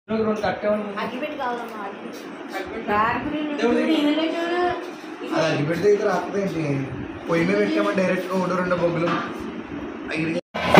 రెండు కట్టే అగ్గిపెట్టి కావాలమ్మా దేవుడి అది అగ్గి పెడితే అయితే రాకపోయింది పొయ్యి మీద పెట్టామని డైరెక్ట్గా ఒకటి రెండు బొగ్గులు అగ్గి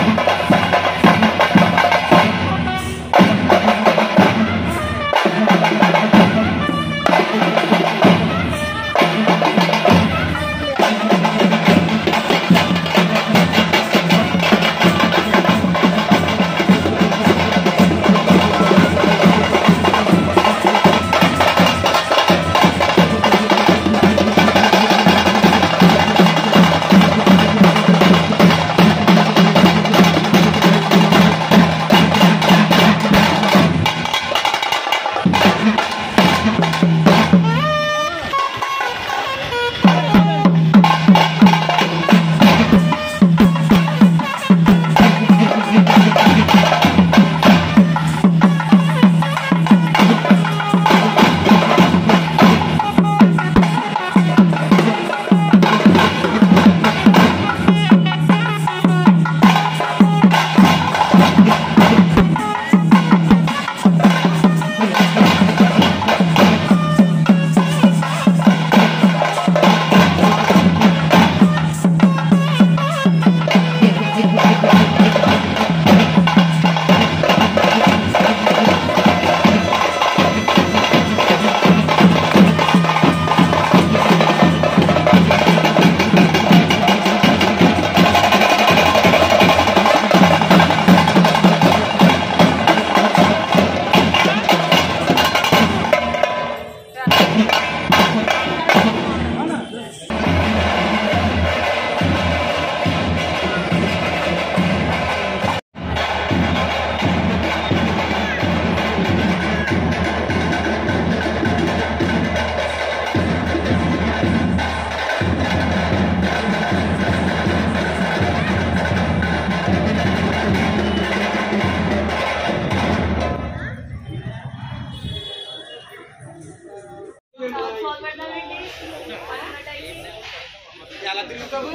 ఎలా తిరుగుతావు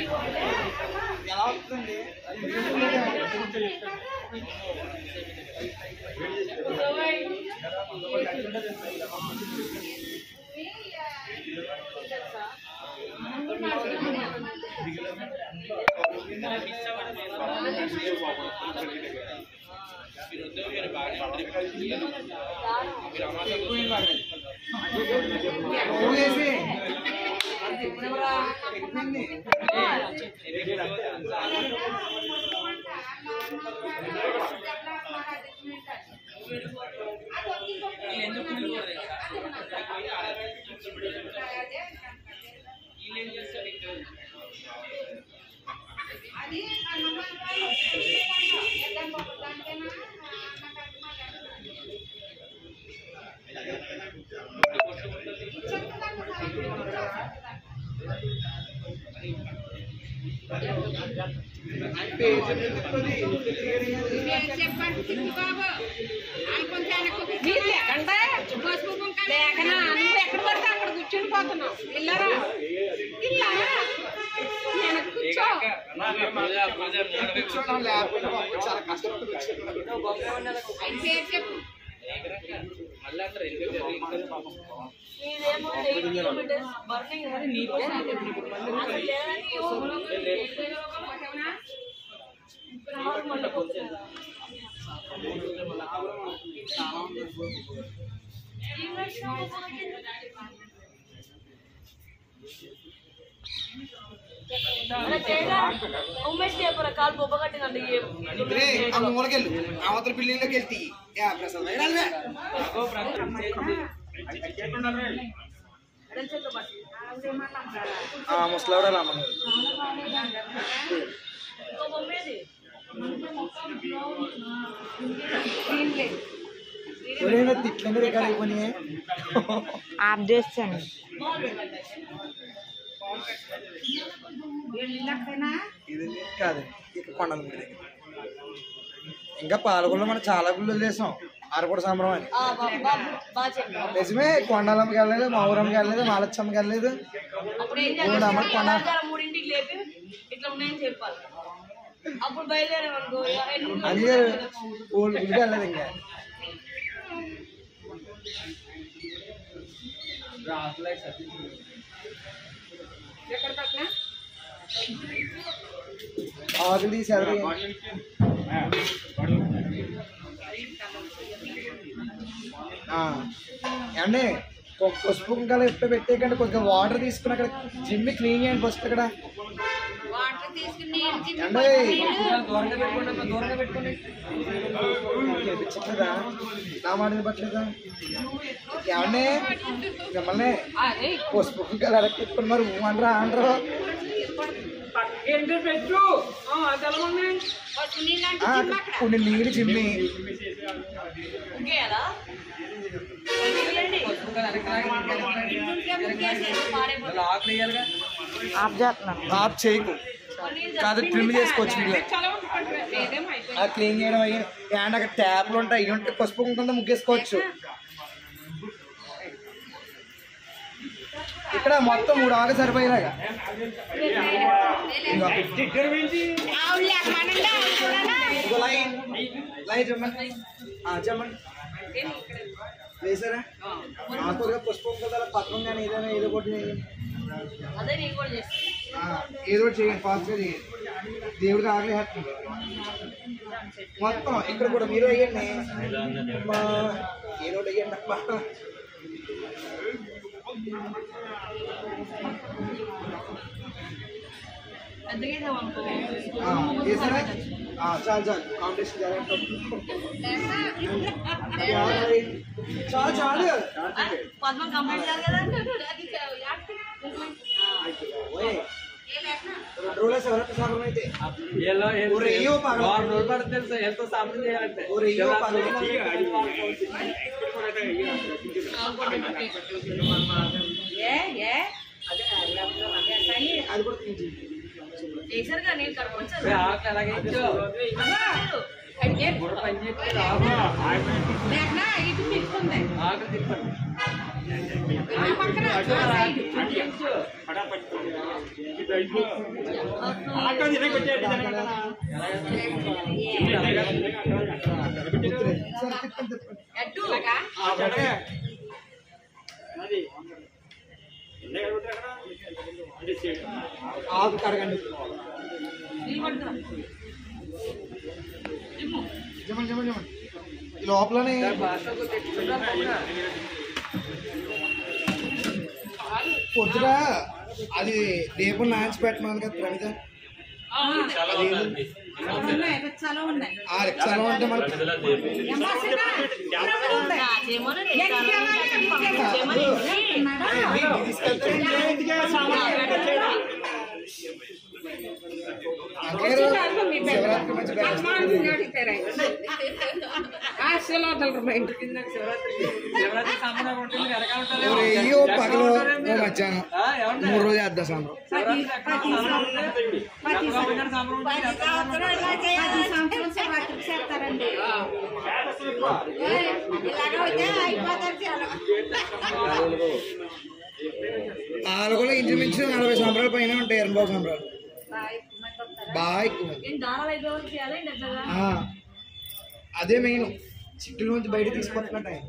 ఎలా వస్తుంది వేసి లేకనా నువ్వు ఎక్కడ పడితే అక్కడ కూర్చుని పోతున్నావు ఇల్లరా ఇల్లా నేను కూర్చో కూర్చోవడం లేకపోతే పాపం చాలా కష్టపడి ఆయన పేరు చెప్పు ఇదేమో ఎయిట్ కిలోమీటర్స్ బర్నింగ్ అది నీ కోసం అసలు లేదని ఎవరు ఉమేష్ చెప్పరా కాలు బొబ్బ కట్టిందండి రే ఆ మూలకెళ్ళు అవతల బిల్డింగ్లోకి వెళ్తి యా ప్రసాద్ వెళ్ళాలి ముసలావిడ అమ్మ ఇంకో బొమ్మేది తిట్లని రికార్డ్ అయిపోయినాయి ఆఫ్ చేస్తాను ఇది కాదు ఇక కొండల గుడి దగ్గర ఇంకా పాలకొండలో మనం చాలా గుళ్ళు వదిలేసాం ఆరపూడ సంబరం అని బాగా చెప్పావు నిజమే కొండాలమ్మకి వెళ్ళలేదు మా ఊరమ్మకి వెళ్ళలేదు మాలచ్చమ్మకి వెళ్ళలేదు అప్పుడు ఏం మూడు అమ్మ కొన- చేయాలి మూడింటికి లేపి ఇట్లా ఉన్నాయని చెప్పాలి అప్పుడు బయలుదేరాం అనుకో అది ఊళ్ళో గుడికి వెళ్ళలేదు ఇంకా ఎక్కడ పెట్టినా ఆకులు తీసి ఎవరు ఏమండి పసుపు కుంకాలు ఎప్పుడు పెట్టేకండి కొంచెం వాటర్ తీసుకుని అక్కడ జిమ్మి క్లీన్ చేయండి ఫస్ట్ అక్కడ వాటర్ తీసుకుని నీళ్ళు చిమ్మి ఏమండి చెప్పించట్లేదా నా మాట పట్టలేదా ఏమండి మిమ్మల్ని అదే పసుపు కుంకాలు అడగ తిప్పుకుని మరి ఊ అనరా అనరు ఏంటి పెట్టు అది ఎలా ఉంది పచ్చి నీళ్ళు అంటే ఆ, చిమ్మి అక్కడ కొన్ని నీళ్ళు జిమ్మి ఇంకేయాలా ఇంకేయండి. ఇంకొంచెం ముక్కేసేసి పాడైపోతుంది. ఆఫ్ చేయకు కాదు ట్రిమ్ చేసుకోవచ్చు వీడియో చాలా ఉంటుంది లేదేమో అయిపోయింది ఆ క్లీన్ చేయడం అయ్యి అండ్ అక్కడ ట్యాప్లు ఉంటాయి ఇవి ఉంటే పసుపు కుంకుందా ముగ్గేసుకోవచ్చు ఇక్కడ మొత్తం మూడు ఆకు సరిపోయేలాగా ఇదిగో. ఆవులు లేకమానండి ఆవులు చూడనా ఇదిగో లైన్ లైన్ చెప్పండి ఆ, చెప్పండి వేసారా ఆకుగా పసుపు కుంకుందా పత్రం కానీ ఏదైనా ఏదో ఒకటి చేయండి. అదే నేను కూడా చేస్తాను ఆ, ఏదో ఒకటి చేయండి ఫాస్ట్గా చేయండి దేవుడికి ఆకలి వేస్తుంది మొత్తం ఇక్కడ కూడా మీరు అయ్యండి అమ్మా, ఏదో ఒకటి అయ్యండి అబ్బా ఎందుకు వేసావు అనుకో ఆ, వేసారా ఆ, చాలు చాలు కాంపిటీషన్ జరగట్లేదు చాలు చాలు పద్మం కంప్లీట్ చేయాలి కదా ఓయ్, రెండు రోజులు శివరాత్రి సాగరం అయితే ఓ రెయ్యో పగలు ఓ రెయ్యో పగలు ఏ ఏ అది కూడా తీసి వేసారుగా నేను కడుపుకొచ్చాను లేకనా ఇటు తిప్పుకుంది ఆ పక్కన ఆ సైడ్ సరే తిప్పండి తిప్పండి ఎటు ఆకు కడగండి నీళ్ళు పట్టుకురా జిమ్ము జమన్ జమన్ జమన్ ఈ లోపలనే పొద్దుగా అది దీపం నాంచి పెట్టమని కదా ప్రమిద ఉన్నాయి చాలా ఉన్నాయి ఆ రిక్షాలో అంటే మనకి ఏమ్మా చిన్న? ఇక్కడ ఉంది. చేయమని ఎందుకు ఇవ్వాలి? చేయమని మీ- మీ తీసుకెళ్తే అంతేగారు శివరాత్రి మంచి బ్యాచ్ ఓ రెయ్యో పగలు ఓ మధ్యాహ్నం మూడు రోజులు వేద్దాం సాంబ్రం పది సంవత్సరాలు ఇలా చేయాలి. పది సంవత్సరాలు శివరాత్రికి చేస్తారండి ఇలాగైతే అయిపోతారు జనం. నాలుగులో ఇంచుమించు నలభై సంవత్సరాల పైన ఉంటాయి ఎనభై సంవత్సరాలు బాగా ఎక్కువ ఏం దారాలు అయిపోయి చేయాలి ఏంటి అట్లాగా ఆ, అదే మెయిన్ చిట్టుల నుంచి బయట తీసుకొస్తున్నట్టు ఆయన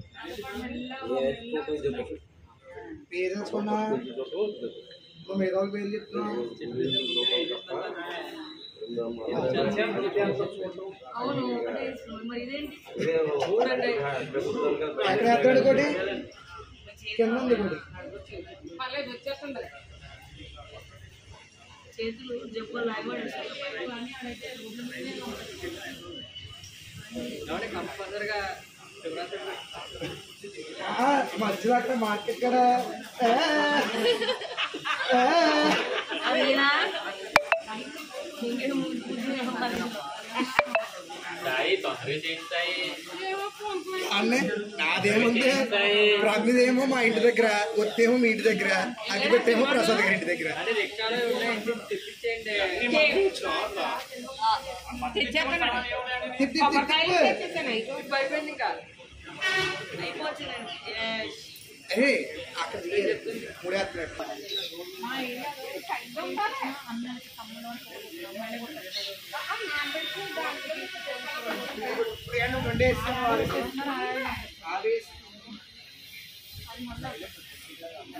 పేరు తెలుసుకున్నా నువ్వు మీద వాళ్ళకి పేరు చెప్తున్నావు అవును ఒకటే మరి ఇదేంటి ఎక్కడ ఎత్తాడు కోటి కింద ఉంది కోటి పర్లేదు వచ్చేస్తుంది చేతులు జబ్బులు లాగబడి ఆ, మధ్యలో అక్కడ మార్కెట్ కదా ఆ, ఆ. అదేనా ఇంకేం బుద్ధి ఏమంటారు అన్నే నాదేముంది ప్రమిదేమో మా ఇంటి దగ్గర ఒత్తేమో మీ ఇంటి దగ్గర అగ్గిపెట్టేమో ప్రసాద్ గారి ఇంటి దగ్గర తెచ్చేస్తాను తిప్పి తిప్పి కొబ్బరికాయలు తిప్పి తెచ్చేసాను అయిపోయింది అయిపోయింది ఇంకా అయిపోవచ్చునండి ఏ అక్కడ మూడేస్తున్నట్టు రెండు వేసుకున్నాం ఆవేసి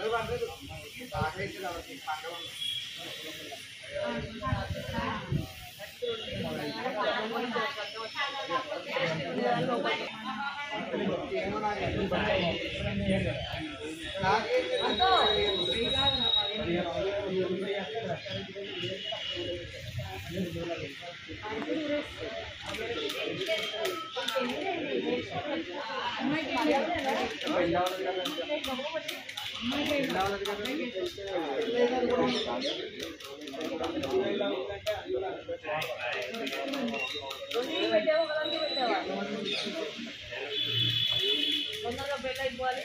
పండుగ పండుగ ఆకలి అయితే ఎవరికి పండుగ ఉండదు. ఏమో నాకు నాకైతే రెండుకి పెట్టావా ఒకదానికి పెట్టావా తొందరగా పెళ్ళి అయిపోవాలి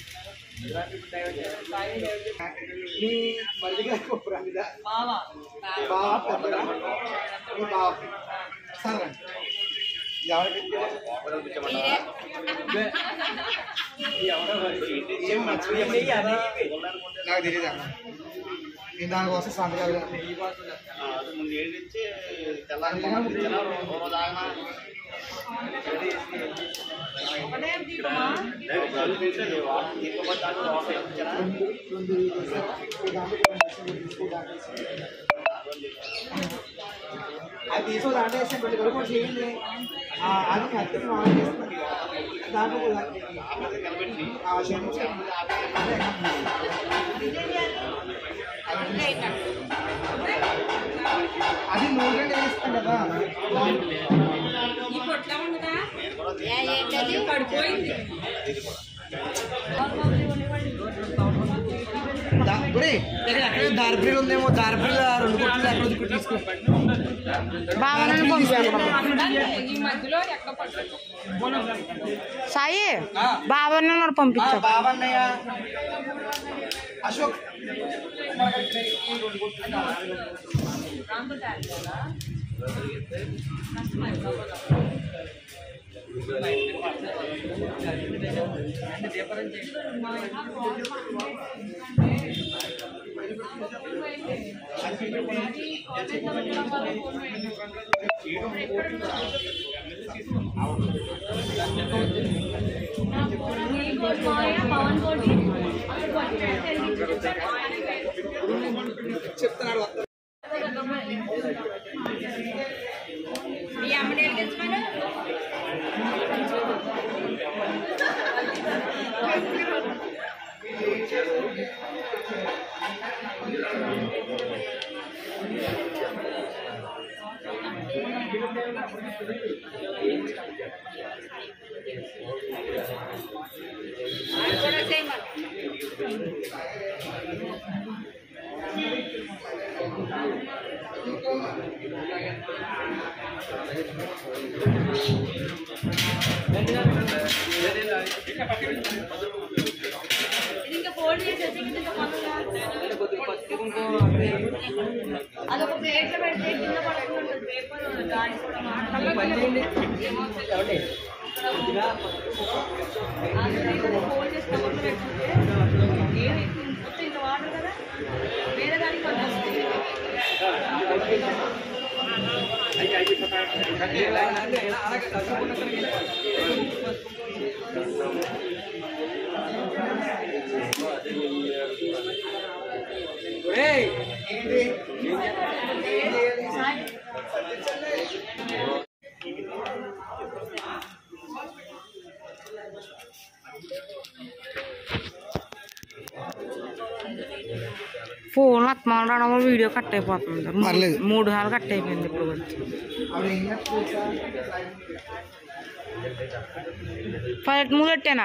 మీ మరిది గారి కొప్పురా మీద బావా బాగా పెద్దగా మీ బావ సరే ఎవరికి ఏం మర్చిపోయి నాకు తెలియదు అన్న నేను దానికోసం సంతకాలు అది తీసుకో దాంట్లో వేసి పెళ్లి కొడుకు కొంచెం చేయండి ఆ, అది మీ అత్తకి మామూలు చేస్తుంది దాంట్లో కూడా ఆ, చేయండి. అదే. అది నూనె వేస్తాం కదా ఈ పొట్ల ఉండదా ఏంటది పడిపోయింది దా- ఒరేయ్, ఇక్కడ ఎక్కడ దారిపిల్లి ఉందేమో దారిపిల్ల రెండు కొట్లు ఎక్కడ ఉంది కొట్టు తీసుకో బావనని పంపించాలి ఈ మధ్యలో ఎక్కడ పడుతుంది సాయి బావని మరి ఆ, పంపించాం బాబన్నయ్య అశోక్ ఈ రెండు కొట్లు కావాలి. చెప్తున్నాడు వస్తాడు. ఈ అమ్మని వెలిగించమని అది కూడా చేయమని ఇది ఇంకా ఫోల్డ్ చేసేసి ఇంకా పనులు అదొక ప్లేట్లో పెడితే కింద పడుతుంది పేపర్ దాని కూడా మాట్లాడాలి ఫోల్డ్ చేసి కవర్లో పెట్టుకుంటే ఏమి మొత్తం ఇంత వాటర్ కదా వేరే దానికి పనిచేస్తుంది ఒరేయ్, ఏంటి ఏం చేయాలి? ఫోన్ అత్మానం రావడం వల్ల వీడియో కట్ అయిపోతుంది మూడు- పర్లేదు. మూడు సార్లు కట్ అయిపోయింది ఇప్పుడు వచ్చి ఆవిడ ఏం చేస్తుంది తెలుసా? ఫ్లైట్ మూడు పెట్టానా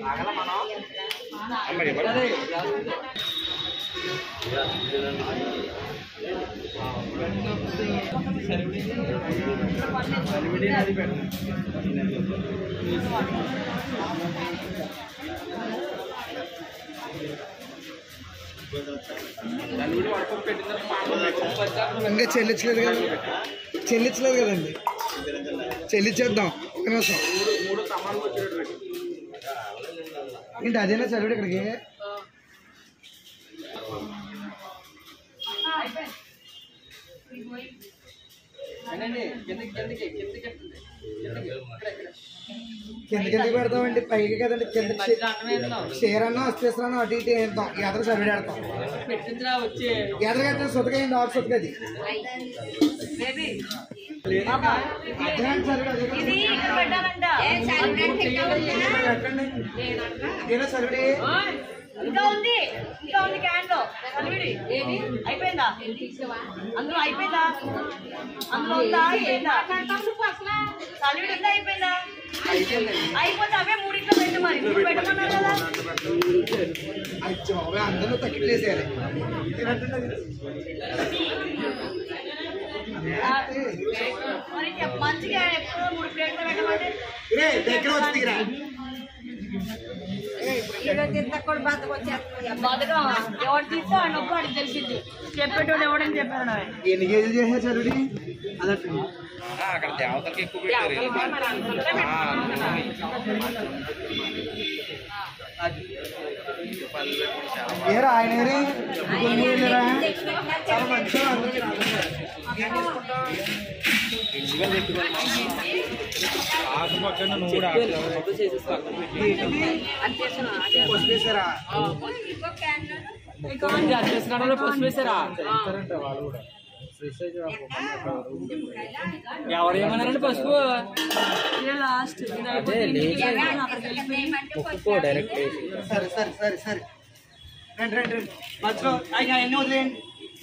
ఇంకా చెల్లించలేదు కదా చెల్లించలేదు కదండి చెల్లించేద్దాం ఒక నిమిషం ఏంటి అదేనా చదివాడు ఇక్కడికి కింద కిందకి పెడతామండి పైకి కదండి కింద చీరన్నా వస్తేస్తాను అటు ఇటు వేద్దాం ఎదరు చదివేడతాం ఎదరగట్టిన సుతకైంది ఆకు సుతకది అర్థమైంది చదివాడు అదే కదా. ఇది ఇక్కడ పెట్టాలంట పెట్టండి ఇదేనా చదివాడే ఇంకా ఉంది ఇంకా ఉంది క్యాన్ లో చదివిడి ఏది అయిపోయిందా అందులో అయిపోయిందా అందులో ఉందా అయిపోయిందా చదివిడి ఉందా అయిపోయిందా అయిపోతే అవే మూడింట్లో పెట్టు మరి మూడు పెట్టమన్నారు కదా అచ్చో అందరూ తగ్గిట్లేసేయాలి మరి చెప్ప- మంచిగా ఎప్పుడు మూడు ప్లేట్లు పెట్టమంటే రే దగ్గర వచ్చి దిగిరా బతకం ఎవరు తీస్తే ఆ నొప్పి వాడికి తెలిసింది చెప్పేటోడు ఎవడని చెప్పాడు ఆయన. ఎన్ని కేజీలు చేసే చదువుడి అదట్టు అక్కడ దేవతలకి ఎక్కువ పెట్టారు ఏరా ఆయన ఏరి? కొన్ని ఏళ్ళరా? చాలా మంచిగా అందరికీ ఏం చేసుకుంటావ్? ఏంటిది? పసుపు వేసారా? ఎవరేమన్నారండి పసుపు ఇదే లాస్ట్ ఇది అయిపోతే ఇంటికి వెళ్ళాను, అక్కడికి వెళ్ళిపోయి సరే సరే సరే సరే రండి రండి రండి మధ్యలో ఆయన ఎన్ని వదిలేయండి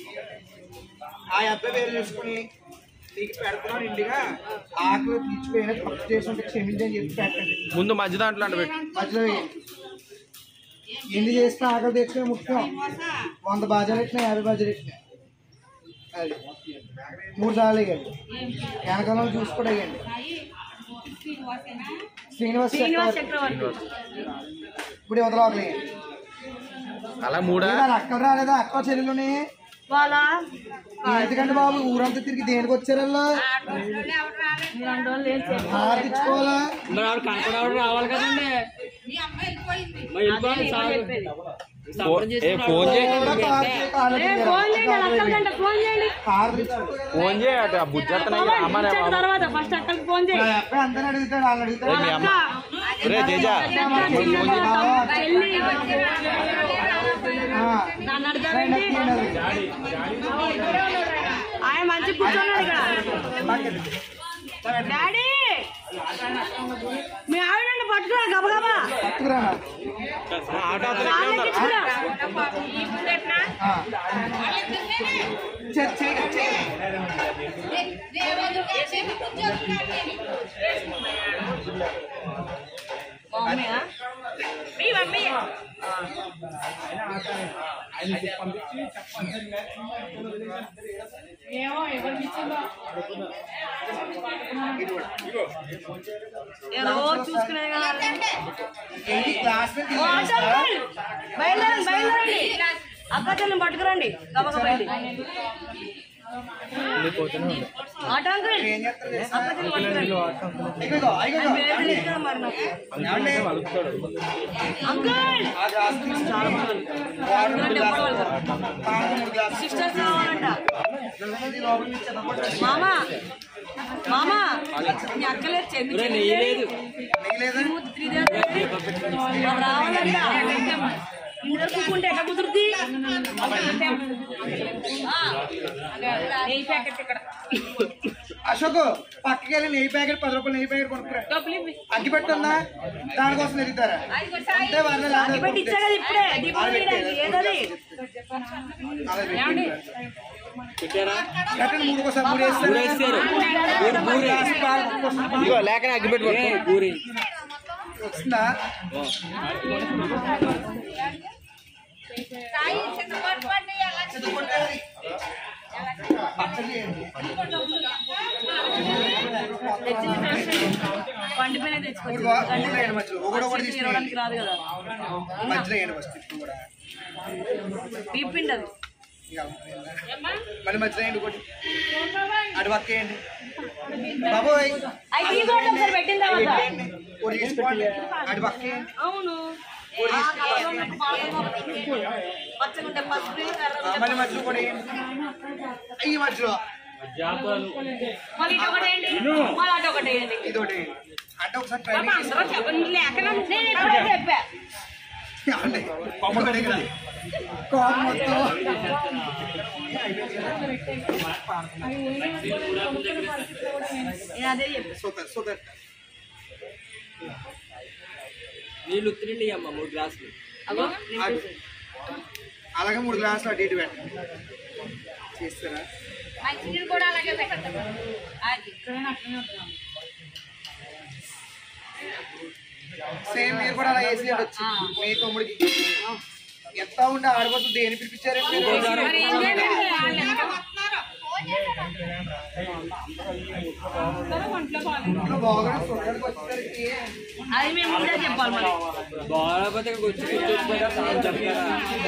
ఆ అబ్బాయి పేరు చూసుకుని నీకు పెడుతున్నాను ఇండిగా ఆకులు తీర్చిపోయినా తప్పు చేస్తుంటే క్షమించని చెప్పి పెట్టండి ముందు మధ్య దాంట్లో అంటే పెట్టు మధ్యలో వేయండి. ఎన్ని చేస్తే ఆకలి తెచ్చుకునే ముఖ్యం వంద బాజాలు ఇచ్చినా యాభై బాజాలు ఇచ్చినా అది మూడు సార్లు వేయండి వెనకాల చూసి కూడా వేయండి శ్రీనివాస్ శ్రీనివాస్ చక్రవర్తి. చక్రవర్తి ఇప్పుడు వదలవాలి అలా మూడా అక్కడ రాలేదా అక్క చెల్లెలుని వాళ్ళ ఎందుకంటే బాబు ఊరంతా తిరిగి దేనికి వచ్చారు వాళ్ళు ఇలాంటి వాళ్ళు ఏం చెప్పు. హారతి ఇచ్చుకోవాలా మరి ఆవిడ కనపడేవాడు రావాలి కదండి మరి వెళ్ళిపోవాలి సార్ చెప్పేది. సంబరం ఏ ఫోన్ చేయి కూడా కారు చేయి, కారు ఏ, చేయి. ఫోన్ చేయండి వాళ్ళ అక్కలకంటే ఫోన్ చేయండి హారతి ఇచ్చుకో. ఫోన్ చేయి అటు ఆ బుజ్జత్తనాయి బాబాయ్, అమ్మ రే ఇచ్చిన బాబు. తర్వాత ఫస్ట్ అక్కడికి ఫోన్ చేయి మా అబ్బాయి అందరిని అడుగుతాడు వాళ్ళని అడుగుతాడు రే మీ అమ్మ రే తేజ చెల్లి ఆ, నన్ను రండి, అడగాలండి అక్కడ ఉండాలి. ఆయన మంచి కూర్చున్నాడు ఇక్కడ డాడీ మీ ఆవిడ పట్టుకురా గబగబా పట్టుకురా ఆటో అతను ఇక్కడే కాళ్ళు ఉన్నారు. ఎక్కించుకురా. ఆ. చెయ్, చెయ్, చెయ్. మమ్మీయా? మీ మమ్మీ ఏమో ఎవరికి ఇచ్చిందో ఏదో చూసుకునే ఏంటి క్లాస్ లో ఓ, ఆటో అంకుల్! బయలుదేరండి బయలుదేరండి అక్క చెల్లిని పట్టుకురండి గబగబా బయలు ఆటో అంకుల్ ఏం చేస్తారు తెలుసా? అక్క చెల్లిని పట్టుకురండి ఇదిగో, ఇదిగో. పేరు తెలియదు మరి నాకు ఏమండి? అంకుల్ ఆ గ్లాస్ తీసి చాలా మంది వాటర్ మూడు గ్లాసులు. తాగు మూడు గ్లాసులు. సిస్టర్స్ కావాలంట ఇది లోపల నుంచి చిన్నప్పుడు మామా మామా మీ అక్కలేదు చెంది నెయ్యి లేదు మిగిలేదా రావాలంట ఇందులో కూకుంటే ఎట్లా కుదురుద్ది నెయ్యి ప్యాకెట్ ఇక్కడ అశోక్ పక్కకి వెళ్ళి నెయ్యి ప్యాకెట్ పది రూపాయలు నెయ్యి ప్యాకెట్ కొనుక్కురా అగ్గి పెట్టుందా దానికోసం ఎదుగుతారా అంతే వాళ్ళ అగ్గి పెట్టి ఇచ్చా కదా ఇప్పుడే దీపావళి వేయడానికి. ఏదది కట్టండి మూడు కోసం మూడు వేస్తారు వేస్తారు. మూడు గ్లాసులు పాలు ఒక్కొక్కసారి పాలు. ఇదిగో లేకనే అగ్గిపెట్టి పట్టుకో. పూరి వస్తుందా ఎందుకు కొట్టాలి? పచ్చడి చేయండి. పండిపోయిన మూడు తెచ్చుకోవచ్చు బా- మూడు వేయండి మధ్యలో ఒకటి ఒకటి తీసుకుని ఇవ్వడానికి రాదు కదా మధ్యలో వేయండి ఫస్ట్ ఇప్పుడు కూడా పీపిండి అది ఇంకా మళ్ళీ మధ్యలో వేయండి ఒకటి అటు పక్క వేయండి బాబోయ్ అవి తీసుకోండి ఒకసారి పెట్టిన తర్వాత వేయండి. ఒకటి తీసుకోండి అటు పక్క వేయండి అవును పచ్చగుంటే పసుపు ఆ, మళ్ళీ మధ్యలో కూడా వేయండి ఈ మధ్యలో మళ్ళీ ఇటు ఒకటి వేయండి మళ్ళీ అటు ఒకటి వేయండి ఇది ఒకటి వేయండి. అంటే ఒకసారి ట్రైనింగ్ అందరూ చెప్పండి లేకనా నేను ఇప్పుడే చెప్పా అంటే కొమ్మ కడే కదా కోపం మొత్తం నేను అదే చెప్పా సూపర్ సూపర్ నీళ్ళు ఉత్తిరిండి అమ్మ మూడు గ్లాసులు అగో అటు. అలాగే మూడు గ్లాసులు అటు ఇటు పెట్టండి చేస్తారా మంచినీళ్ళు కూడా అలాగే పెట్టండి సేమ్ మీరు కూడా అలా వేసి వచ్చి మీ తమ్ముడికి ఎంత ఉంటే ఆడబోతుంది దేని పిలిపించారండి మీరు? మరి ఏం చేయాలి వాళ్ళు ఎంత వస్తున్నారు ఒంట్లో బాగాలేదు ఇంట్లో బాగుంది చూడడానికి వచ్చేసరికి అది మేము ముందే చెప్పాలి మరి బాగాలేకపోతే ఇక్కడికి వచ్చి కూర్చోకపోయినా చాలా చెప్తారా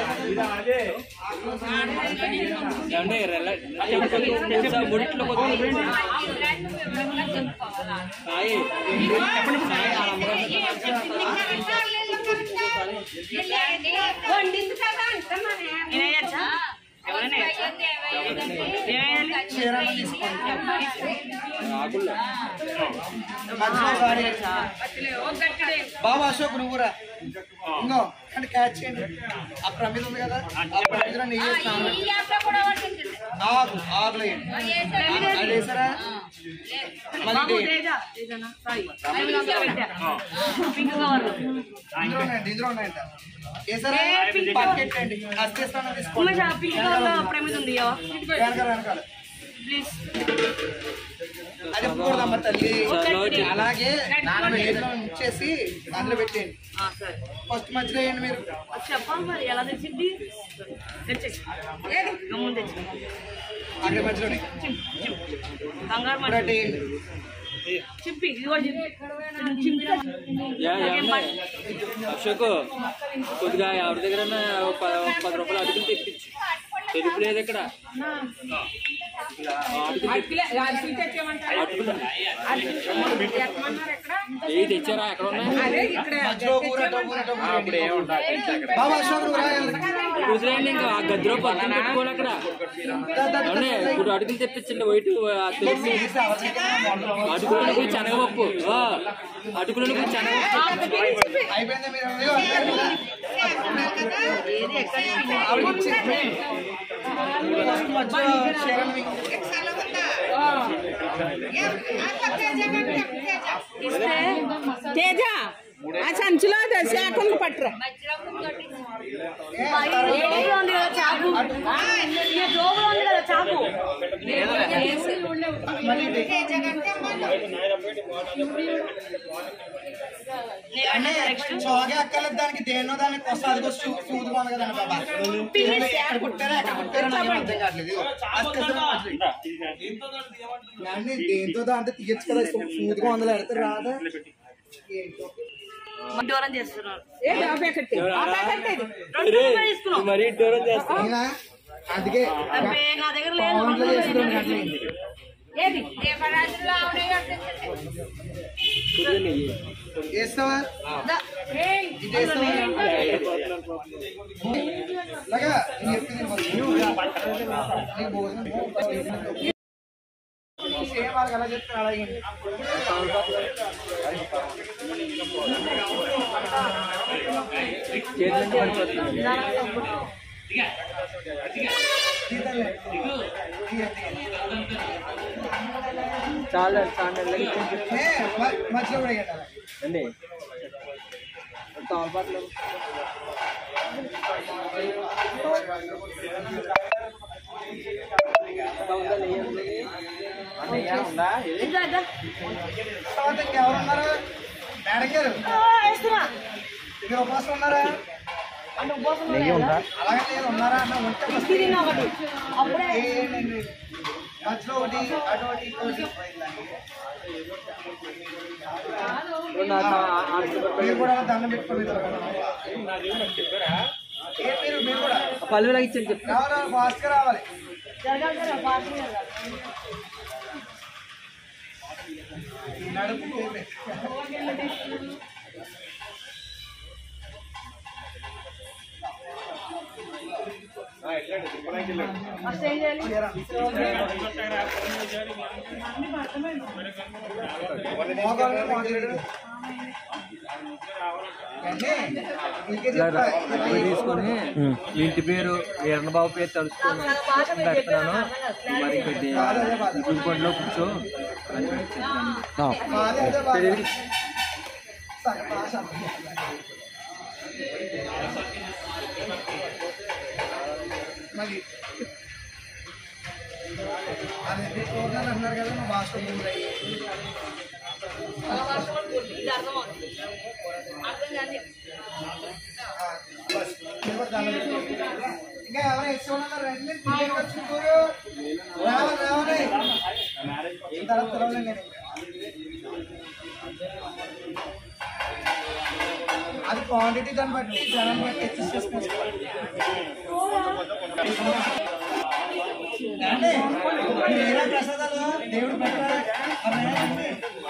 ఏమంటే రెల్ల- తెలుసా? ముడిట్లో కొద్దిగా సాయి వండింది కదా అంటున్నానే నేను వేయచ్చా ఎవరైనా వేయచ్చా? ఏమేయాలి? చీరలు తీసుకోండి ఆకుల్లో మధ్యలో వాడి ఓ గట్టిడే బాబు అశోక్ నువ్వు కూడా ఇంకో అంటే క్యాచ్ చేయండి ఆ ప్రమిద ఉంది కదా ఆ ప్రమిదలో నెయ్యి వేస్తాను ఆకు ఆకులు వేయండి అది వేసారా మళ్ళీ బాబు ఇది తేజ తేజనా సాయి ఐదు వందలు పెట్టా పింక్ కవర్ ఇందులో ఉన్నాయండి ఇందులో ఉన్నాయంట వేసారా పక్కెట్టండి అస్తేస్తాను తీసుకోండి ఉమేష్ పింక్ కవర్ లో ప్రమిద ఉంది ఇవ్వవా? వెనకాల వెనకాల ప్లీజ్ అది ఎప్పుడమ్మా తల్లి సర్లో అలాగే నానబెట్టేదిలో ఉంచేసి అందులో పెట్టేయండి ఆ, సరే ఫస్ట్ మధ్యలో వేయండి మీరు అది చెప్పాలి మరి ఎలా తెచ్చింది తెచ్చేసి గమ్మున తెచ్చి అక్కడ మధ్యలోనే కంగారు ఇప్పుడు మరి అటు వేయండి చింపి ఇది కూడా చింపి చింపి యా, ఏమండి? అశోక్ కొద్దిగా ఎవరి దగ్గర పది రూపాయలు అడుగులు తెప్పించు తెలుపు లేదు ఇక్కడ ఆ, అటుకులు తెప్పి- అరిసెలు తెచ్చామంటారు అటుకులు ఎక్కమన్నారు ఎక్కడ ఏ తెచ్చారా ఎక్కడ ఉన్నాయి అదే ఇక్కడ మధ్యలో ఊర అటు ఊర అటు ఊర వేయండి. బాబా అశోక్ నువ్వు రాయాలి కూతురేయండి ఇంకా ఆ గదిలో పక్కన పెట్టుకోవాలి అక్కడ ఏమండి? ఇప్పుడు అడుగులు తెప్పించండి వైట్ ఆ తెలుపు అటుకులకు శనగపప్పు ఆ, అటుకులకు శనగపప్పు అయిపోయిందా మీరు అయ్యో, అయిపోయింది కదా? ఏది ఎక్కడ ఆవిడకి ఇచ్చేయండి. ఫస్ట్ మధ్యలో చీరలు మీకు. తేజ ఆ సంచిలో శాఖలు పట్టురా ఏ, జోబులో ఉంది కదా చాకు ఈ జోబులో ఉంది కదా చాకు మళ్ళీ ఇది. అంటే చోగే అక్కర్లేదు దానికి దేన్నో దానికి వస్తుంది సూది బాగుంది కదండి బాబా ఎక్కడ కుట్టారా ఎక్కడ కుట్టారా నాకు ఏం అర్థం కావట్లేదు ఇదిగో, అస్తిత్వం మధ్యలో. అన్నీ దేంతో దాంతో తీయచ్చు కదా సూదిగా వందలు ఎడతారు రాదా ఏంటో. దూరం చేస్తున్నారు ఏ ఆ ప్యాకెట్ ఆ ప్యాకెట్ ఇది. రెండు రూపాయలు తీసుకున్నాం మరీ దూరం చేస్తా అయినా అందుకే అబ్బే, నా దగ్గర లేదు పవన్లో చేసి రెండు గంటలు అయింది. ఏది ఏ పరాజులో ఆవిడే వేస్తావా దా. ఇది వేస్తావా లాగా నేను చెప్పింది మొత్తం. నీకు భోజనం సేమ్ వాళ్ళకి ఎలా చెప్తారు అలాగే చాలా చాలా ఏ, మ- మధ్యలో కూడా వేయండి అలా. అండి తోలపాట్లు ఇదా, ఇదా. తర్వాత ఇంకెవరున్నారు మేడం గారు ఆ, వేస్తున్నా మీరు ఉపవాసం ఉన్నారా అంటే ఉపవాసం లేదా? అలాగే లేదు ఉన్నారా అన్న ఉంటే ఫస్ట్ ఇది తిన్నా ఒకటి అప్పుడే ఏంటండి మధ్యలో ఒకటి అటు ఒకటి ఇటు మీరు కూడా దండం పెట్టుకోండి ఏ మీరు మీరు కూడా పళ్ళు ఇచ్చాను చెప్పు రావాలి ఫాస్ట్గా రావాలి జరగాలి కదా పార్టీ జరగాలి నడుపు ఫస్ట్ ఏం చేయాలి మోకాలు మోకాలు అంటే మీకే చెప్పా తీసుకొని ఇంటి పేరు వీరన్నబాబు పేరు తలుచుకొని పెడుతున్నాను మరి కొద్దిగా గుడికొండలో కూర్చో మాది అదే బాధ. సగం భాష. మరి అది ఎన్ని ప్రోగ్రాలు అంటున్నారు కదా మా భాష ఉంది. ఆ, బస్. మీరు కూడా దండం పెట్టుకోండి. ఇంకా ఎవరు ఎక్కువ ఉన్నారు రండి పిల్లలు వచ్చుకోరు రావాలి రావాలి ఈ తర్వాత పిలవలేం నేను అది క్వాంటిటీ దాన్ని బట్టి జనం బట్టి adjust చేసుకోవాలి. ఏమండి? మీరు ఏరా ప్రసాదాలు దేవుడు పెట్టారా? అవి ఏమండి?